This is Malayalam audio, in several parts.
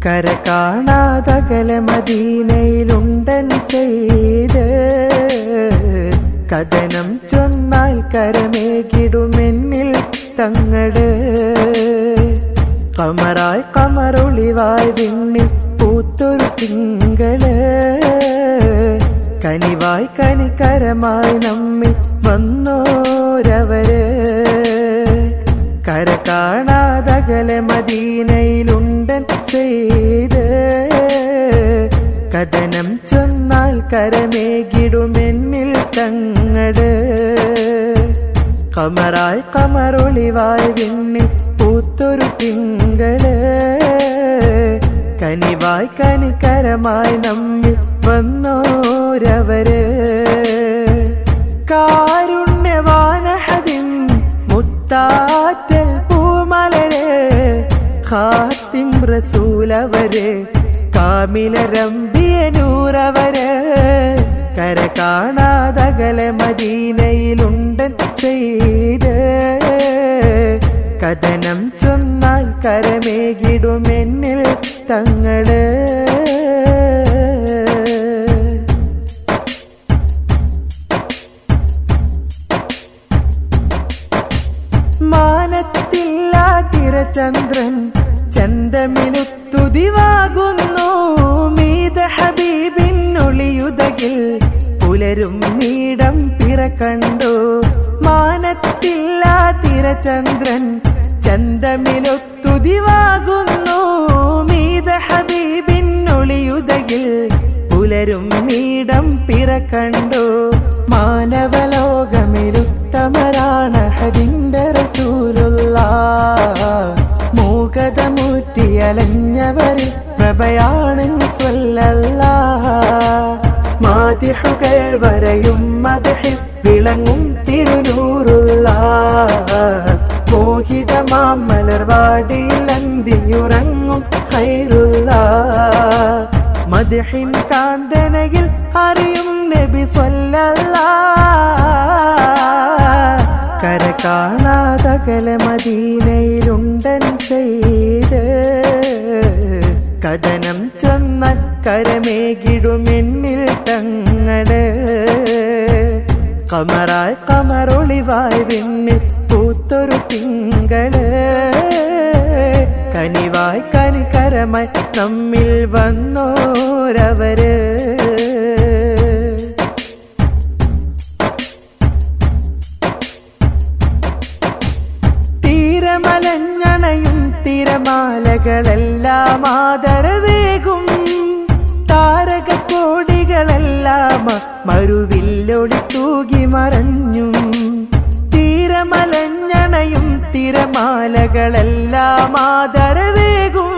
കര കാണാതകല മദീനയിലുണ്ടൻ ചെയ്ത് കഥനം ചൊന്നാൽ കരമേകിടുമെന്നിൽ തങ്ങള് കമറായി കമറൊളിവായി വിണ്ണിൽ പൂത്തൊരു തിങ്കള് കനിവായി കനികരമായി നമ്മിൽ വന്നോരവര് കര കാണാതകല മദീനയിലുണ്ടൻ ചെയ്ത് കഥനം ചൊന്നാൽ കരമേകിടുമെന്നിൽ തങ്ങള് കമറായി കമറൊളിവായി വിണ്ണിൽ പൂത്തൊരു തിങ്കള് കനിവായി കനികരമായി നമ്മിൽ വന്നോരവര് കാരുണ്യവാനഹദിൻ മുത്താറ്റൽ പൂമലരെ ഖാത്തിം റസൂലവരെ കാമിലരമ്പിയനൂറവര് കര കാണാതകല മദീനയിലുണ്ടൻ ചെയ്ത് കഥനം ചൊന്നാൽ കരമേകിടുമെന്നിൽ തങ്ങള് മാനത്തില്ല തിരചന്ദ്രൻ ചന്തമിനുത്തുതിവാകുന്നു മീത ഹബീബിനൊളിയുതകിൽ പുലരും നീടം പിറക്കണ്ടു മാനത്തില്ല തിരചന്ദ്രൻ ചന്തമിനൊത്തുതിവാകുന്നു മീത ഹബീബിനൊളിയുതകിൽ പുലരും നീടം പിറക്കണ്ടു മാനവലോകമിലുത്തമരാണ് ഹരിന്റെ റസൂലുള്ള മൂകതമൂറ്റി അലഞ്ഞവരിൽ പ്രഭയാണ് സ്വല്ലല്ല മാതിഹുകൾ വരയും മതഹിൽ വിളങ്ങും തിരുനൂറുള്ള മോഹിതമാം മലർവാടിയിൽ അന്തിയുറങ്ങും ഖൈറുള്ള മദ്ഹിൻ കാന്തനയിൽ അറിയും നബി സ്വല്ലല്ല കര കാണാതകല മദീനയിലുണ്ടൻ ചെയ്ത് കഥനം ചൊന്ന കരമേകിടുമെന്നിൽ തങ്ങള് കമറായി കമറൊളിവായി വിണ്ണിൽ പൂത്തൊരു തിങ്കള് കനിവായി കനികരമായി നമ്മിൽ വന്നോരവര് തീരമലഞ്ഞണയും തിരമാലകളെല്ലാം ആദരവേകും താരകക്കോടികളെല്ലാം മറുവില്ലൊളി തൂകി മറഞ്ഞും തീരമലഞ്ഞണയും തിരമാലകളെല്ലാം ആദരവേകും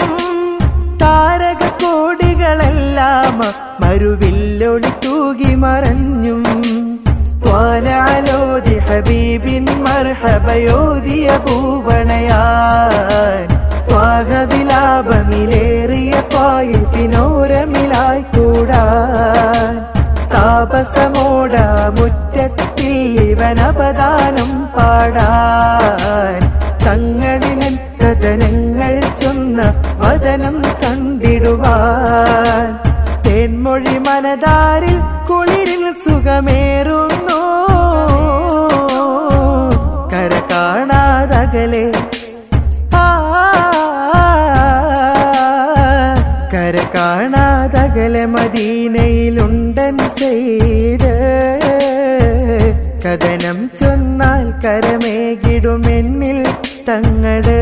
താരകക്കോടികളെല്ലാം മറുവില്ലൊളി തൂകി മറഞ്ഞും ത്വാലലോതി ഹബീബിൻ മർഹബയോദിയ പൂവണയാൻ ത്വാഹവിലാപമിലേറിയ പായിനോരമിലായി കൂടാൻ താപസമോട മുറ്റത്തിൽ ഇവനപദാനം പാടാൻ തങ്ങളിലൻ കഥനങ്ങൾ ചൊന്ന വദനം കണ്ടിടുവാൻ തേൻമൊഴി മനതാരിൽ കുളിരിൽ സുഖമേറുന്നു കര കാണാതകലെ ആ കര കാണാതകലെ മദീനയിലുണ്ടൻ ചെയ്ത് കഥനം ചൊന്നാൽ കരമേകിടുമെന്നിൽ തങ്ങള്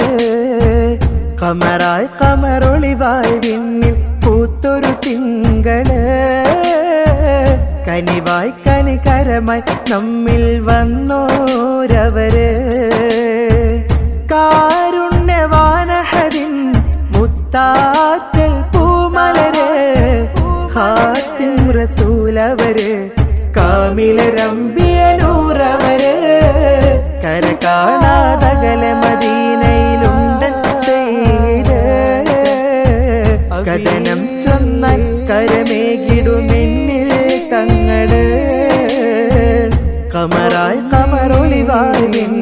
കമറായി കമറൊളിവായി വിണ്ണിൽ പൂത്തൊരു തിങ്കള് കനിവായി കനികരമായി നമ്മിൽ വന്നോരവര് കാരുണ്യവാനഹരിൻ മുത്താറ്റൽ പൂമലര് ഹാത്തിം റസൂലവര് കാമിലരമ്പിയനൂറവര് കര കാണാതകല മദീനയിലുണ്ട് ചെയ്ത് കഥനം ചൊന്ന കരമേകിടുമെന്നിൽ തങ്ങള് കമറായി കമറൊളിവായി